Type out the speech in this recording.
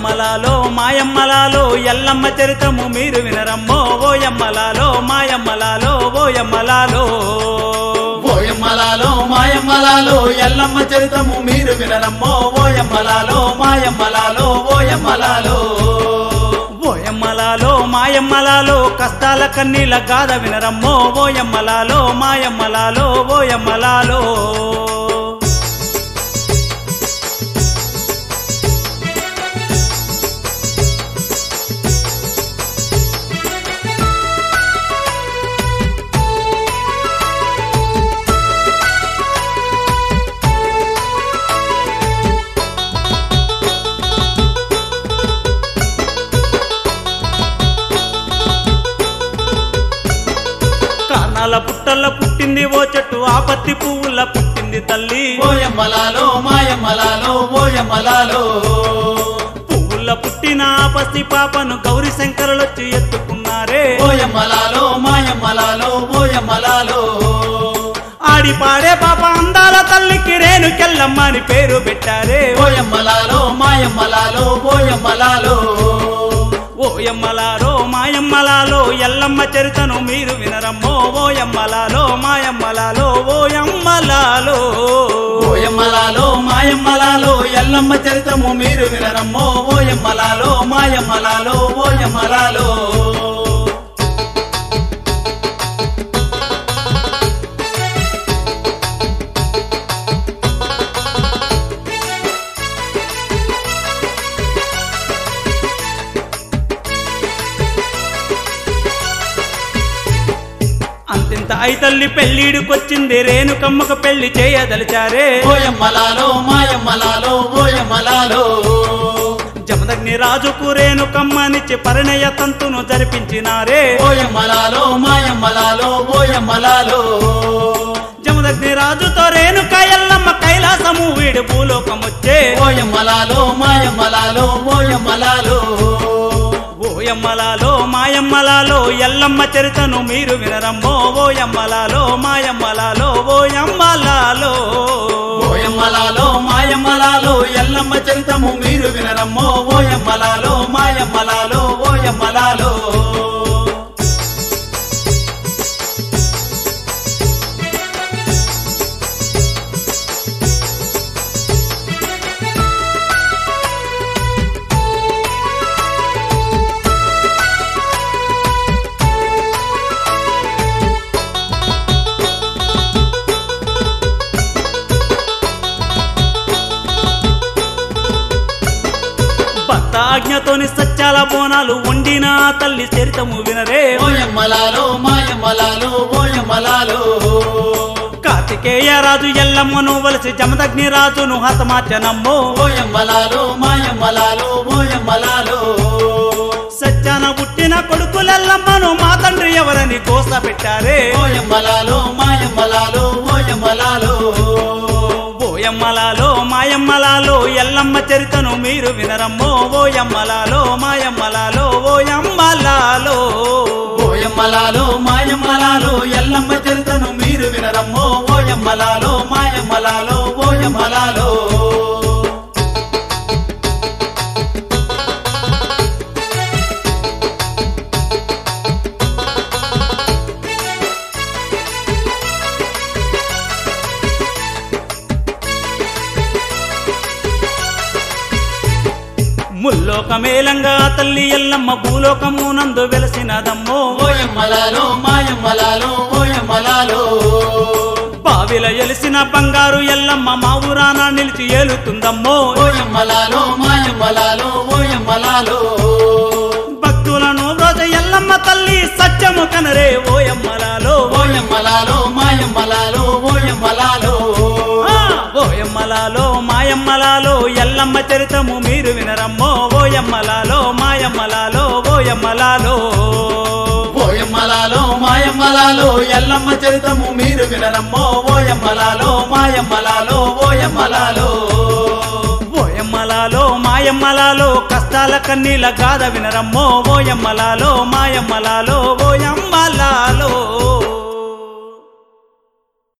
ఓయమ్మలాలో మాయమ్మలాలో ఎల్లమ్మ చరితము మీరు వినరమ్మో ఓయమ్మలాలో మాయమ్మలాలో ఓయమ్మలాలో ఓయమ్మలాలో మాయమ్మలాలో ఎల్లమ్మ చరితము మీరు వినరమ్మో ఓయమ్మలాలో మాయమ్మలాలో ఓయమ్మలాలో ఓయమ్మలాలో మాయమ్మలాలో కష్టాల కన్నీల గాథ వినరమ్మో ఓయమ్మలాలో మాయమ్మలాలో ఓయమ్మలాలో కారణాల పుట్టల్ల పుట్టింది ఓ చెట్టు ఆపత్తి పువ్వుల పుట్టింది తల్లి ఓయమ్మలాలో మాయమ్మలాలో ఓయమ్మలాలో పువ్వుల పుట్టిన ఆపత్తి పాపను గౌరీ శంకరులొచ్చి ఎత్తుకున్నారే ఓయమ్మలాలో మాయమ్మలాలో ఓయమ్మలాలో ఆడి పాడే పాప అందాల తల్లికి రేణుకెల్లమ్మ అని పేరు పెట్టారే ఓయమ్మలాలో మాయమ్మలాలో ఓయమ్మలాలో ఓయమ్మలాలో మాయమ్మలాలో ఎల్లమ్మ చరితను మీరు వినరమ్మో ఓయమ్మలాలో మాయమ్మలాలో ఓయమ్మలాలో ఓయమ్మలాలో మాయమ్మలాలో ఎల్లమ్మ చరితము మీరు వినరమ్మో ఓయమ్మలాలో మాయమ్మలాలో ఓయమ్మలాలో అంతింత ఐ తల్లి పెళ్ళిడికొచ్చింది రేణుకమ్మకు పెళ్లి చేయదలిచారే ఓయమ్మలాలో మాయమ్మలాలో ఓయమ్మలాలో జమదగ్ని రాజుకు రేణుకమ్మనిచ్చి పరిణయ తంతును జరిపించినారే ఓయమ్మలాలో మాయమ్మలాలో ఓయమ్మలాలో జమదగ్ని రాజుతో రేణుక ఎల్లమ్మ కైలాసము వీడు భూలోకం వచ్చే ఓయమ్మలాలో మాయమ్మలాలో ఓయమ్మలాలో ఓయమ్మలాలో మాయమ్మలాలో ఎల్లమ్మ చరితను మీరు వినరమ్మో ఓయమ్మలాలో మాయమ్మలాలో ఓయమ్మలాలో ఓయమ్మలాలో మాయమ్మలాలో ఎల్లమ్మ చరితము మీరు వినరమ్మో ఓయమ్మలాలో మాయమ్మలాలో ఓయమ్మలాలో భర్త ఆజ్ఞతోని సత్యాల బోనాలు వండిన ఆ తల్లి చరితము వినరే ఓయమ్మలాలో మాయమ్మలాలో ఓయమ్మలాలో కార్తికేయ రాజు ఎల్లమ్మను వలసి జమదగ్ని రాజును హతమార్చనమ్మో ఓయమ్మలాలో మాయమ్మలాలో ఓయమ్మలాలో సత్యాన పుట్టిన కొడుకులెల్లమ్మను మా తండ్రి ఎవరని కోస పెట్టారే ఓయమ్మలాలో మాయమ్మలాలో ఓయమ్మలాలో ఓయమ్మలాలో మాయమ్మలాలో ఎల్లమ్మ చరితను మీరు వినరమ్మో ఓయమ్మలాలో మాయమ్మలాలో ఓయమ్మలాలో ఓయమ్మలాలో మాయమ్మలాలో ఎల్లమ్మ చరితను మీరు వినరమ్మో ఓయమ్మలాలో మాయమ్మలాలో ఓయమ్మలాలో ముల్లోకమేలంగా తల్లి ఎల్లమ్మ భూలోకము నందు వెలసినదమ్మో ఓయమ్మలాలో మాయమ్మలాలో ఓయమ్మలాలో బావిల ఎలిసిన బంగారు ఎల్లమ్మ మా ఊరాన నిలిచి ఏలుతుందమ్మో ఓయమ్మలాలో మాయమ్మలాలో ఓయమ్మలాలో భక్తులను రోజ ఎల్లమ్మ తల్లి సత్యము కనరే ఓయమ్మలాలో ఓయమ్మలాలో మాయమ్మలాలో ఓయమ్మలాలో ఆ, ఓయమ్మలాలో మాయమ్మలాలో ఎల్లమ్మ చరితము మీరు వినరమ్మో ఓయమ్మలాలో మాయమ్మలాలో ఓయమ్మలాలో ఓయమ్మలాలో మాయమ్మలాలో ఎల్లమ్మ చరితము మీరు వినరమ్మో ఓయమ్మలాలో మాయమ్మలాలో ఓయమ్మలాలో ఓయమ్మలాలో మాయమ్మలాలో కష్టాల కన్నీల గాథ వినరమ్మో ఓయమ్మలాలో మాయమ్మలాలో ఓయమ్మ